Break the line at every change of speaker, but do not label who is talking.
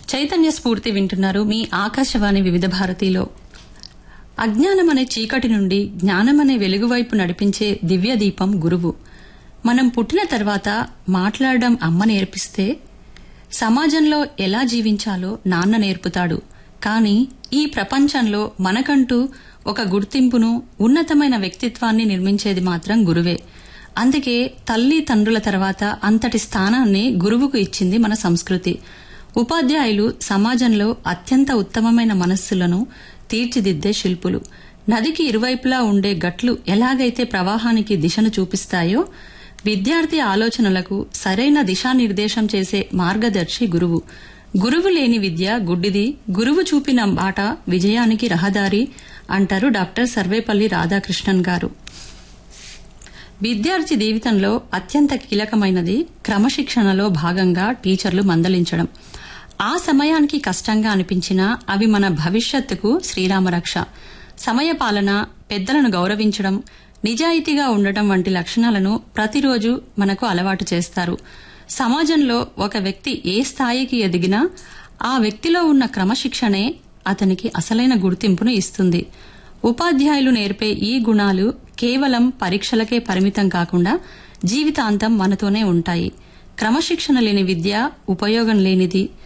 చైతన్య స్ఫూర్తి వింటున్నారు మీ ఆకాశవాణి వివిధ భారతిలో అజ్ఞానం అనే చీకటి నుండి జ్ఞానం అనే వెలుగు వైపు నడిపించే దివ్య దీపం గురువు మనం పుట్టిన తర్వాత మాట్లాడడం అమ్మ నేర్పిస్తే సమాజంలో ఎలా జీవించాలో నాన్న నేర్పుతాడు కానీ ఈ ప్రపంచంలో మనకంటూ ఒక గుర్తింపును ఉన్నతమైన వ్యక్తిత్వాన్ని నిర్మించేది మాత్రం గురువే అందుకే తల్లి తండ్రుల తర్వాత అంతటి స్థానాన్ని గురువుకు ఇచ్చింది మన సంస్కృతి ఉపాధ్యాయులు సమాజంలో అత్యంత ఉత్తమమైన మనస్సులను తీర్చిదిద్దే శిల్పులు నదికి ఇరువైపులా ఉండే గట్లు ఎలాగైతే ప్రవాహానికి దిశను చూపిస్తాయో విద్యార్థి ఆలోచనలకు సరైన దిశానిర్దేశం చేసే మార్గదర్శి గురువు గురువు లేని విద్య గుడ్డిది గురువు చూపిన బాట విజయానికి రహదారి అంటారు డాక్టర్ సర్వేపల్లి రాధాకృష్ణన్ గారు విద్యార్థి జీవితంలో అత్యంత కీలకమైనది క్రమశిక్షణలో భాగంగా టీచర్లు మందలించడం ఆ సమయానికి కష్టంగా అనిపించినా అవి మన భవిష్యత్తుకు శ్రీరామరక్ష సమయపాలన పెద్దలను గౌరవించడం నిజాయితీగా ఉండటం వంటి లక్షణాలను ప్రతిరోజు మనకు అలవాటు చేస్తారు సమాజంలో ఒక వ్యక్తి ఏ స్థాయికి ఎదిగినా ఆ వ్యక్తిలో ఉన్న క్రమశిక్షణే అతనికి అసలైన గుర్తింపును ఇస్తుంది ఉపాధ్యాయులు నేర్పే ఈ గుణాలు కేవలం పరీక్షలకే పరిమితం కాకుండా జీవితాంతం మనతోనే ఉంటాయి క్రమశిక్షణ లేని విద్య ఉపయోగం లేనిది